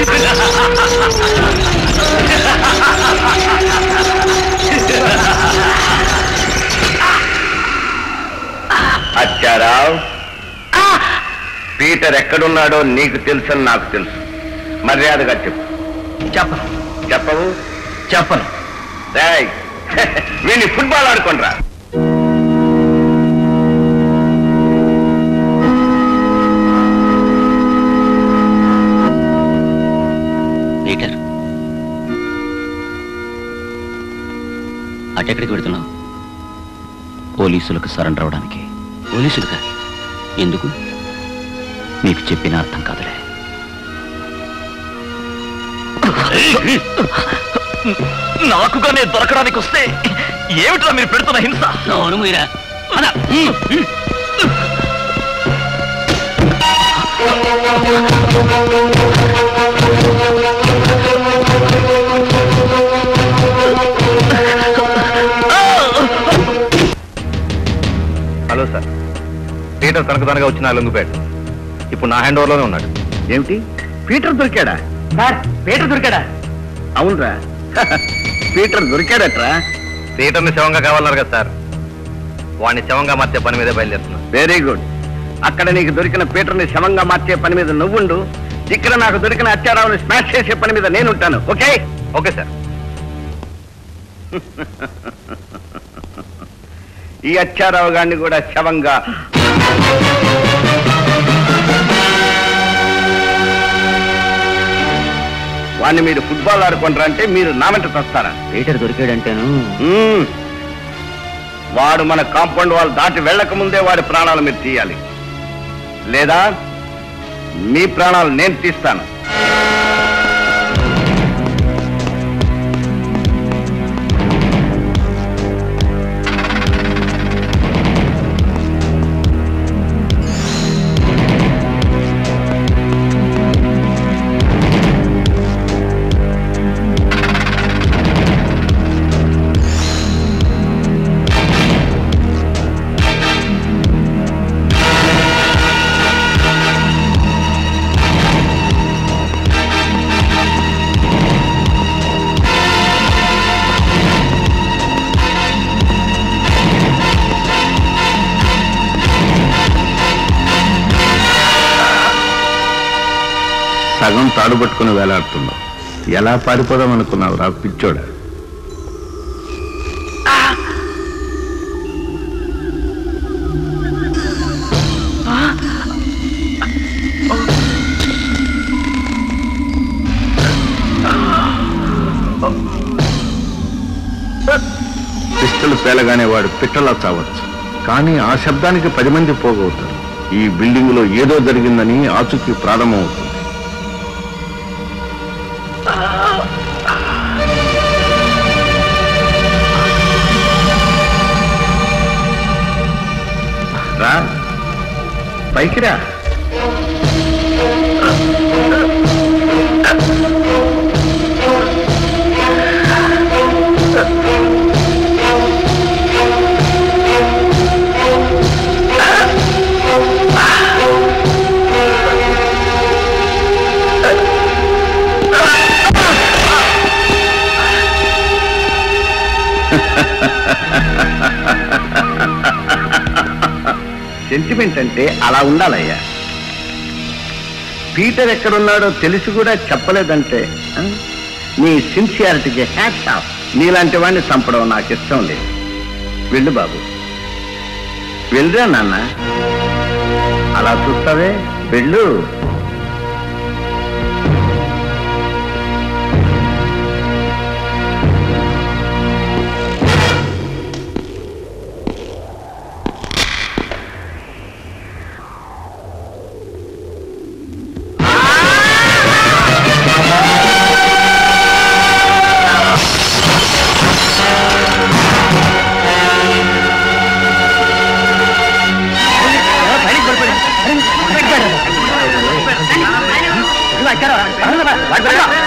Achcha Rao Peter ఎక్కడున్నాడో నీకు తెలుసని నాకు తెలుసు మర్యాదగా చెప్పు చెప్పను చెప్పవు చెప్పను రేయ్, వీడిని ఫుట్బాల్ ఆడుకోండిరా పీటర్ అటెక్కడికి వెడుతున్నావు పోలీసులకు సరెండర్ అవడానికి పోలీసులుగా ఎందుకు నీకు చెప్పిన అర్థం కాదులే నాకుగానే దొరకడానికి వస్తే ఏమిట్రా మీరు పెడుతున్న హింస అవును మీరా హలో సార్ పీటర్ తనకు వచ్చిన లొంగిపేట ఇప్పుడు నా హ్యాండ్ ఓవర్లోనే ఉన్నాడు ఏమిటి పీటర్ దొరికాడా సార్ పేట దొరికాడా అవునరా పీటర్ దొరికాడట్రా పీటర్ని శవంగా కావాలన్నారు కదా సార్ వాడిని శవంగా మార్చే పని మీద బయలుదేరుతున్నా వెరీ గుడ్ అక్కడ నీకు దొరికిన పీటర్ని శవంగా మార్చే పని మీద నువ్వుండు ఇక్కడ నాకు దొరికిన అత్యారావుని స్మాష్ చేసే పని మీద నేనుంటాను ఓకే ఓకే సార్ ఈ అచ్చారావు గారిని కూడా శవంగా వాడిని మీరు ఫుట్బాల్ ఆడుకుంటారా అంటే మీరు నా వెంట వస్తారా పీటర్ దొరికాడంటేను మ్మ్. వాడు మన కాంపౌండ్ వాళ్ళు దాటి వెళ్ళక ముందే వాడి ప్రాణాలు మీరు తీయాలి లేదా మీ ప్రాణాలు నేను తీస్తాను సగం తాడు పట్టుకుని వేలాడుతున్నావు ఎలా పారిపోదాం అనుకున్నావు రా పిచ్చోడా పిస్టల్ పేలగానే వాడు పిట్టలా చావచ్చు కానీ ఆ శబ్దానికి పది మంది పోగవుతారు ఈ బిల్డింగ్ లో ఏదో జరిగిందని ఆచూకీ ప్రారంభమవుతుంది రా పైకి రా సెంటిమెంట్ అంటే అలా ఉండాలయ్యా పీటర్ ఎక్కడున్నాడో తెలిసి కూడా చెప్పలేదంటే ఆ? నీ సిన్సియారిటీకి హ్యాట్స్ ఆఫ్ నీలాంటి వాడిని చంపడం నాకు ఇష్టం లేదు వెళ్ళు బాబు వెళ్ళరా నాన్న అలా చూస్తావే వెళ్ళు పైకి పడిపోయాడు.